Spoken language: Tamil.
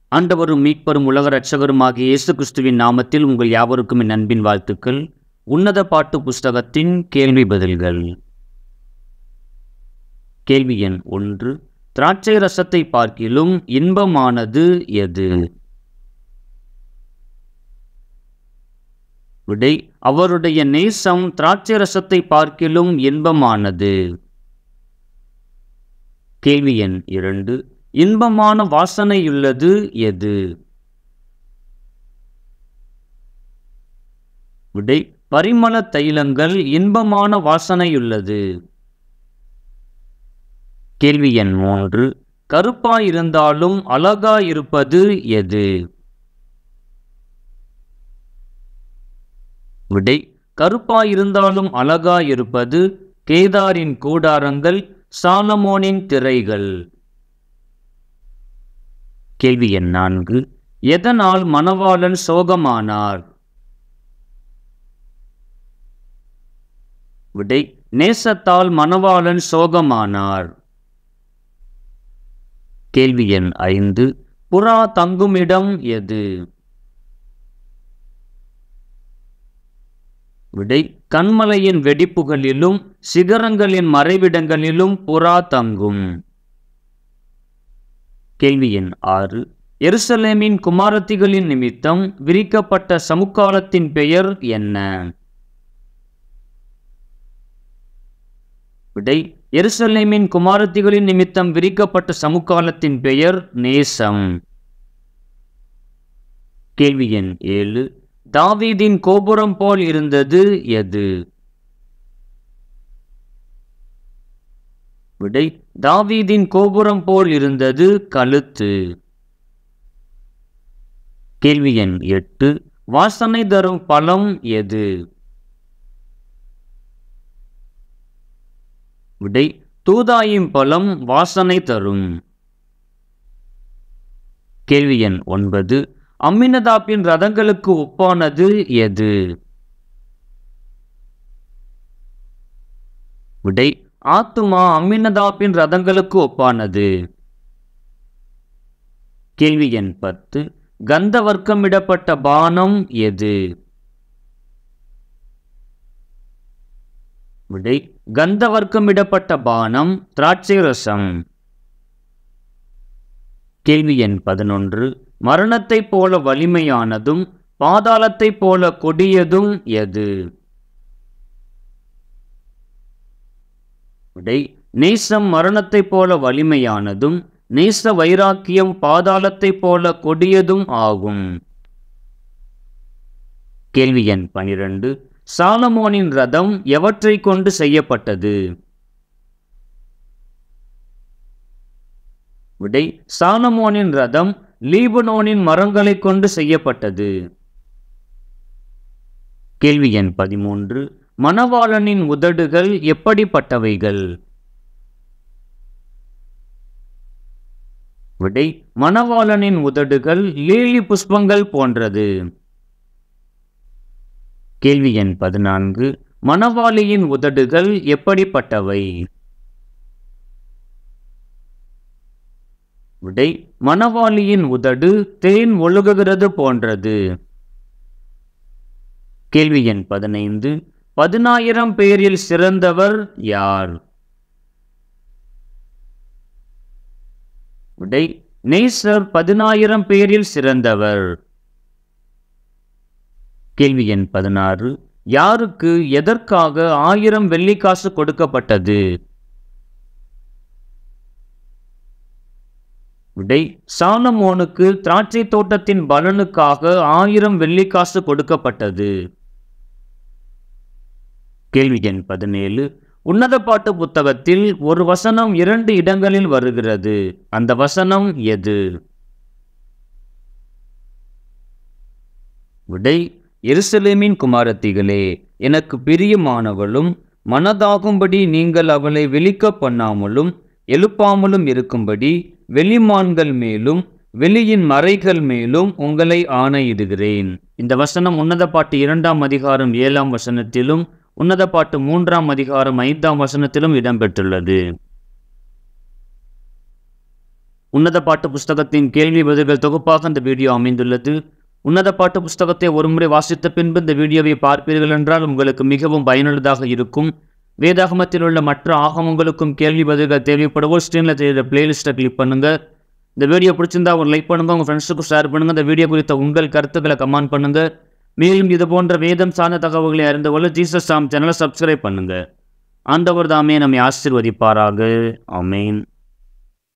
ஆண்டவரும் மீட்பரும் உலக இரட்சகருமாகிய இயேசு கிறிஸ்துவின் நாமத்தில் உங்கள் யாவருக்கும் என் அன்பின் வாழ்த்துக்கள் உன்னத பாட்டு புஸ்தகத்தின் கேள்வி பதில்கள் கேள்வி எண் ஒன்று திராட்சை ரசத்தை பார்க்கிலும் இன்பமானது எது விடை அவருடைய நேசம் திராட்சை ரசத்தை பார்க்கிலும் இன்பமானது கேள்வி எண் இரண்டு இன்பமான வாசனையுள்ளது எது விடை பரிமள தைலங்கள் இன்பமான வாசனையுள்ளது கேள்வி எண் மூன்று கருப்பாயிருந்தாலும் அழகாயிருப்பது எது விடை கருப்பாயிருந்தாலும் அழகாயிருப்பது கேதாரின் கூடாரங்கள் சாலமோனின் திரைகள் கேள்வி எண் நான்கு எதனால் மணவாளன் சோகமானார் விடை நேசத்தால் மணவாளன் சோகமானார் கேள்வி எண் ஐந்து புறா தங்குமிடம் எது விடை கண்மலையின் வெடிப்புகளிலும் சிகரங்களின் மறைவிடங்களிலும் புறா தங்கும் கேள்வி எண் ஆறு எருசலேமின் குமாரத்திகளின் நிமித்தம் விரிக்கப்பட்ட சமுக்காலத்தின் பெயர் என்ன விடை எருசலேமின் குமாரத்திகளின் நிமித்தம் விரிக்கப்பட்ட சமுக்காலத்தின் பெயர் நேசம் கேள்வி எண் ஏழு தாவீதின் கோபுரம் போல் இருந்தது எது விடை தாவீதின் கோபுரம் போல் இருந்தது கழுத்து கேள்வி எண் எட்டு வாசனை தரும் பழம் எது விடை தூதாயும் பழம் வாசனை தரும் கேள்வி எண் ஒன்பது அம்மினதாப்பின் ரதங்களுக்கு ஒப்பானது எது விடை ஆத்துமா அம்மினதாப்பின் ரதங்களுக்கு ஒப்பானது கேள்வி எண் பத்து கந்த வர்க்கமிடப்பட்ட பானம் எது விடை கந்த வர்க்கமிடப்பட்ட பானம் திராட்சை ரசம் கேள்வி எண் பதினொன்று மரணத்தைப் போல வலிமையானதும் பாதாளத்தைப் போல கொடியதும் எது விடை நேசம் மரணத்தைப் போல வலிமையானதும் நேச வைராக்கியம் பாதாளத்தைப் போல கொடியதும் ஆகும் கேள்வி எண் பனிரெண்டு சாலமோனின் ரதம் எவற்றை கொண்டு செய்யப்பட்டது விடை சாலமோனின் ரதம் லீபனோனின் மரங்களை கொண்டு செய்யப்பட்டது கேள்வி எண் பதிமூன்று மணவாளனின் உதடுகள் எப்படிப்பட்டவைகள் விடை மணவாளனின் உதடுகள் லீலி புஷ்பங்கள் போன்றது கேள்வி எண் பதினான்கு மணவாளியின் உதடுகள் எப்படிப்பட்டவை விடை மணவாளியின் உதடு தேன் ஒழுகுகிறது போன்றது கேள்வி எண் பதினைந்து பதினாயிரம் பேரில் சிறந்தவர் யார் விடை நேசர் பதினாயிரம் பேரில் சிறந்தவர் கேள்வி எண் பதினாறு யாருக்கு எதற்காக ஆயிரம் வெள்ளிக்காசு கொடுக்கப்பட்டது விடை சாலமோனுக்கு திராட்சை தோட்டத்தின் பலனுக்காக ஆயிரம் வெள்ளிக்காசு கொடுக்கப்பட்டது கேள்வி எண் பதினேழு உன்னத பாட்டு புத்தகத்தில் ஒரு வசனம் இரண்டு இடங்களில் வருகிறது அந்த வசனம் எது விடை எருசலேமின் குமாரத்திகளே எனக்கு பிரியமானவளும் மனதாகும்படி நீங்கள் அவளை வெளிக்க பண்ணாமலும் எழுப்பாமலும் இருக்கும்படி வெளிமான்கள் மேலும் வெளியின் மறைகள் மேலும் உங்களை ஆணையிடுகிறேன் இந்த வசனம் உன்னத பாட்டு இரண்டாம் அதிகாரம் ஏழாம் வசனத்திலும் உன்னத பாட்டு மூன்றாம் அதிகாரம் ஐந்தாம் வசனத்திலும் இடம்பெற்றுள்ளது உன்னத பாட்டு புஸ்தகத்தின் கேள்வி பதில்கள் தொகுப்பாக இந்த வீடியோ அமைந்துள்ளது உன்னத பாட்டு புஸ்தகத்தை ஒருமுறை வாசித்த பின்பு இந்த வீடியோவை பார்ப்பீர்கள் என்றால் உங்களுக்கு மிகவும் பயனுள்ளதாக இருக்கும் வேதாகமத்தில் உள்ள மற்ற ஆகமங்களுக்கும் கேள்வி பதில்கள் தேவைப்படுவோம் ஸ்க்ரீனில் தெரியுற பிளேலிஸ்ட்டை கிளிக் பண்ணுங்கள் இந்த வீடியோ பிடிச்சிருந்தா ஒரு லைக் பண்ணுங்கள் உங்கள் ஃப்ரெண்ட்ஸுக்கும் ஷேர் பண்ணுங்கள் இந்த வீடியோ குறித்த உங்கள் கருத்துக்களை கமெண்ட் பண்ணுங்கள் மேலும் இது போன்ற வேதம் சார்ந்த தகவல்களை அறிந்து கொள்ள ஜீசஸ் சாம் சேனலை சப்ஸ்கிரைப் பண்ணுங்கள் ஆண்டவர் தாமே நம்மை ஆசீர்வதிப்பாராக ஆமென்